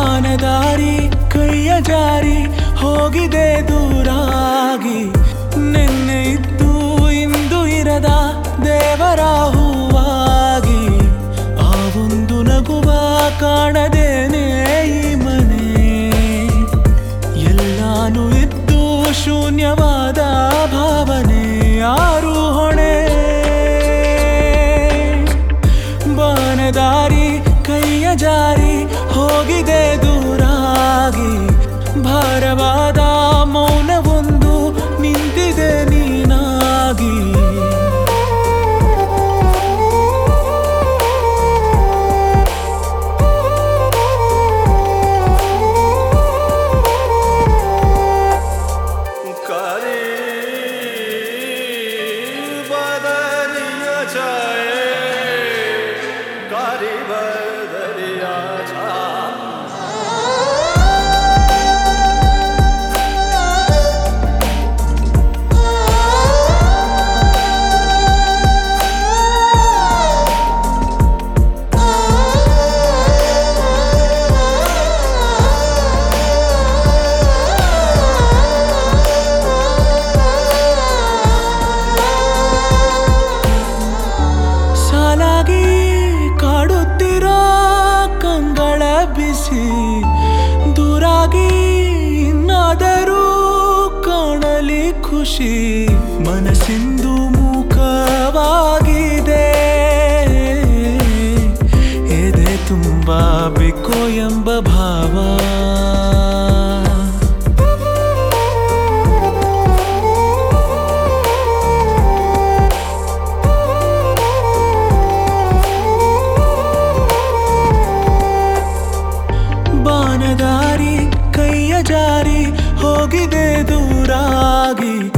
ಬಾನದಾರಿ ಕೈಯ ಜಾರಿ ಹೋಗಿದೆ ದೂರಾಗಿ ನಿನ್ನೆ ಇದ್ದು ಇಂದು ಇರದ ದೇವರ ಹೂವಾಗಿ ಆ ಒಂದು ನಗುವ ಕಾಣದೇನೆ ಈ ಮನೆ ಎಲ್ಲಾನು ಇದ್ದು ಶೂನ್ಯವಾದ ಭಾವನೆ ಯಾರು ಹೊಣೆ ಬಾನದಾರಿ ಕೈಯ ಜಾರಿ ಹೋಗಿದೆ ದೂರಾಗಿ ಭಾರವಾದ ಮೌನವೊಂದು ನಿಂತಿದೆ ನೀನಾಗಿ कारी बदरिया छाए कारी बदरिया छाए ಸಾಲಾಗಿ ಕಾಡುತ್ತಿರೋ ಕಂಗಳ ಬಿಸಿ ದೂರಾಗಿ ಇನ್ನಾದರೂ ಕಾಣಲಿ ಖುಷಿ ಮನಸ್ಸಿಂದು ಮೂಕವಾಗಿದೆ ಎದೆ ತುಂಬ ಬೇಕು ಎಂಬ ಭಾವ ಬಾನದಾರಿ ಕೈಯ ಜಾರಿ ಹೋಗಿದೆ ದೂರಾಗಿ